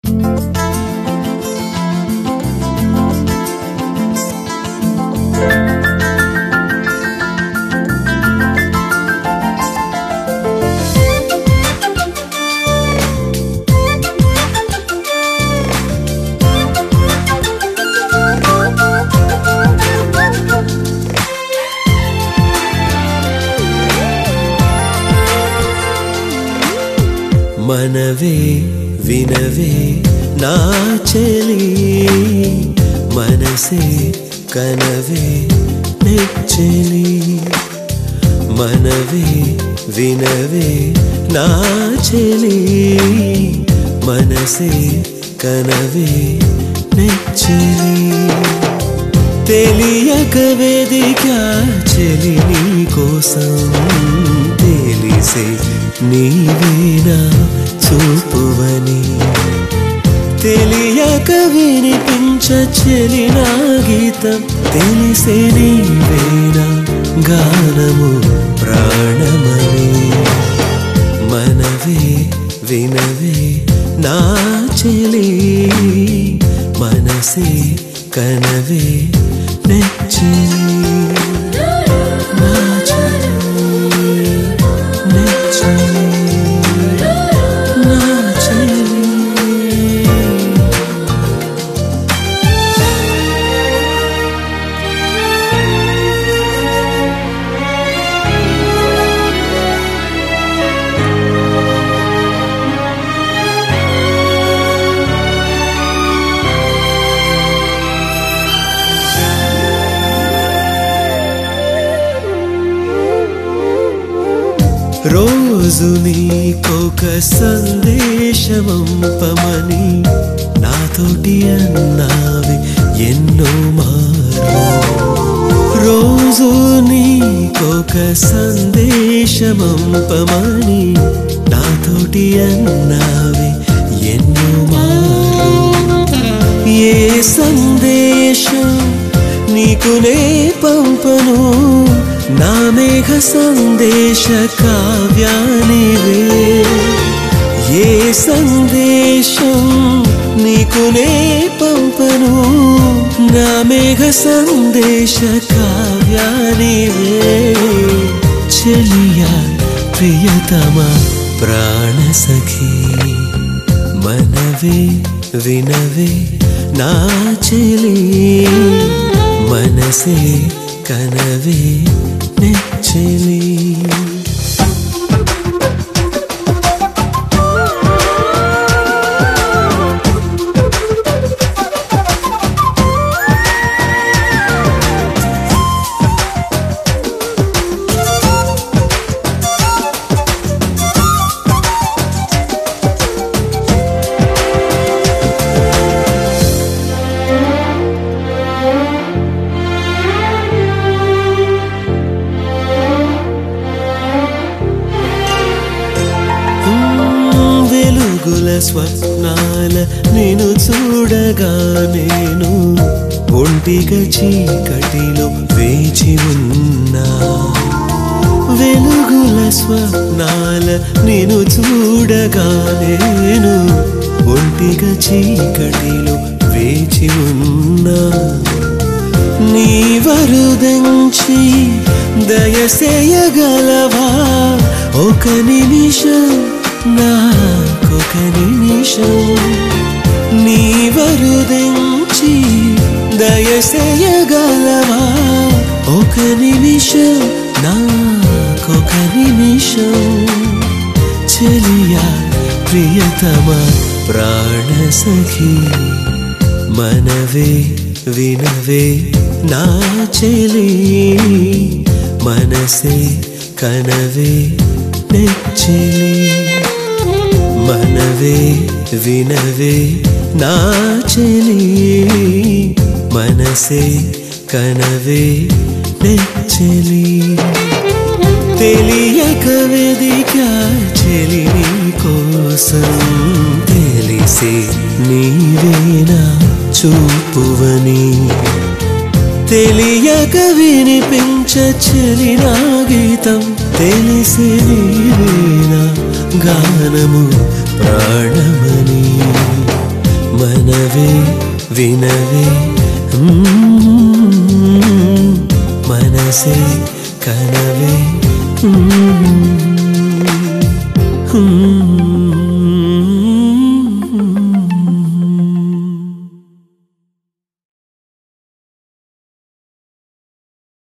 మనవే వినవే నా చెలి మనసే కనవే నెచ్చలి మనవే వినవే నా చెలి మనసే కనవే నెచ్చలి తెలియక వేదిక చెలి నీ కోసం తెలిసే నీవేనా చూపువని తెలియక వినిపించ చెలి నా గీతం తెలిసే నీవేనా గానము ప్రాణమని మనవే వినవే నా చెలి మనసే కనవే నెచ్చలి నా చెలి నెచ్చలి నా చెలి రోజు నీకొక సందేశమంపమని నాతోటి అన్నావి ఎన్నో మారు రోజు నీకొక సందేశమంపమని నాతోటి అన్నావి ఎన్నో మారు ఏ సందేశం నీకు నే పంపను నా మేఘ సందేశ కావ్యానివే ఏ సందేశం నీకు నే పంపను నా మేఘ సందేశ కావ్యానివే చెలియా ప్రియతమ ప్రాణ సఖీ మనవే వినవే నా చెలి మనసే కనవే నెచ్చలి వెలుగుల స్వప్నాల నేను చూడగా నేను ఒంటిగా చీకటిలో వేచి ఉన్నా వెలుగుల స్వప్నాల నేను చూడగా నేను ఒంటిగా చీకటిలో వేచి ఉన్నా నీ వరుదంచి దయసేయగలవా ఒక నిమిషం నాకొక నిమిషం నీ వరుదంచి దయసేయగలవా ఒక నిమిషం నాకొక నిమిషం చెలియా ప్రియతమ ప్రాణ సఖీ మనవే వినవే నా చెలి మనసే కనవే నెచ్చిలి మనవే వినవే నా చెలి మనసే కనవే నెచ్చలి తెలియక వెదిక చెలి నీ కోసం తెలిసే నీవేనా చూపువని తెలియక వినిపించ చెలి నా గీతం తెలిసి నీవేనా గానము ప్రాణమని వినవే వినవే మ్మ్. మనసే కనవే